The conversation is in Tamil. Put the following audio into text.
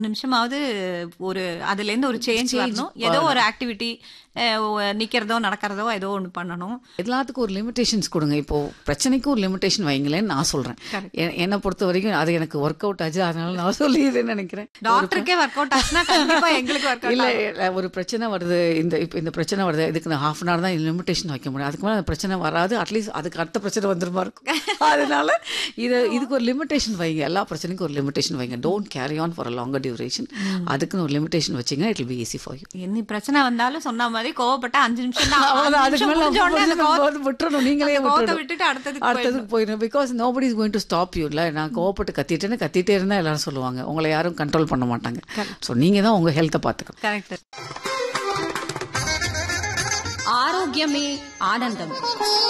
நிமிஷமாவது ஒரு அதுல இருந்து ஒரு சேஞ்ச் Change வரணும் ஏதோ ஒரு ஆக்டிவிட்டி நிக்கிறதோ நடக்கிறதோ ஏதோ ஒண்ணு பண்ணணும் எல்லாத்துக்கும் ஒரு லிமிடேஷன்ஸ் கொடுங்க இப்போ பிரச்சனைக்கும் ஒரு லிமிடேஷன் வைங்களேன்னு நான் சொல்றேன் Correct. எ- என்னை பொறுத்த வரைக்கும் அது எனக்கு ஒர்க் அவுட் ஆச்சு அதனால நான் சொல்லிடுறேன்னு நினைக்கிறேன் டாக்டருக்கே ஒர்க் அவுட் ஆச்சுன்னா கண்டிப்பா எங்களுக்கு ஒர்க் இல்ல அவுட் இல்ல, ஒரு பிரச்சனை வருது இந்த இப்போ இந்த பிரச்சனை வருது இதுக்கு நான் ஹாஃப் அன் ஹவர் தான் லிமிடேஷன் வைக்க முடியும் அதுக்கு மேலே அந்த பிரச்சனை வராது அட்லீஸ்ட் அதுக்கு அடுத்த பிரச்சனை வந்துருமா இருக்கும் அதனால இது இதுக்கு ஒரு லிமிடேஷன் வைங்க எல்லா பிரச்சனைக்கும் ஒரு லிமிடேஷன் வைங்க don't carry on for a longer duration அதுக்குன்னு ஒரு லிமிடேஷன் வச்சீங்கன்னா it will be easy for you என்ன பிரச்சனை வந்தாலும் சொன்ன மாதிரி கோவப்பட்ட அஞ்சு நிமிஷம் தான் அவ்வளவுதான் அஞ்சு அதுக்கு நிமிஷம் மேல முடிஞ்ச உடனே அந்த கோவ- போது விட்டுறணும் நீங்களே அந்த கோவத்தை விட்டுறணும் விட்டுட்டு அடுத்ததுக்கு அடுத்ததுக்கு போயிடும் because nobody is going to stop you இல்லை நான் கோவப்பட்டு கத்திட்டேன்னு கத்திட்டே இருந்தா எல்லாரும் சொல்லுவாங்க உங்களை யாரும் கண்ட்ரோல் பண்ண மாட்டாங்க ஸோ நீங்க தான் உங்க ஹெல்த்தை பார்த்துக்கணும் கரெக்ட் ஆரோக்கியமே ஆனந்தம்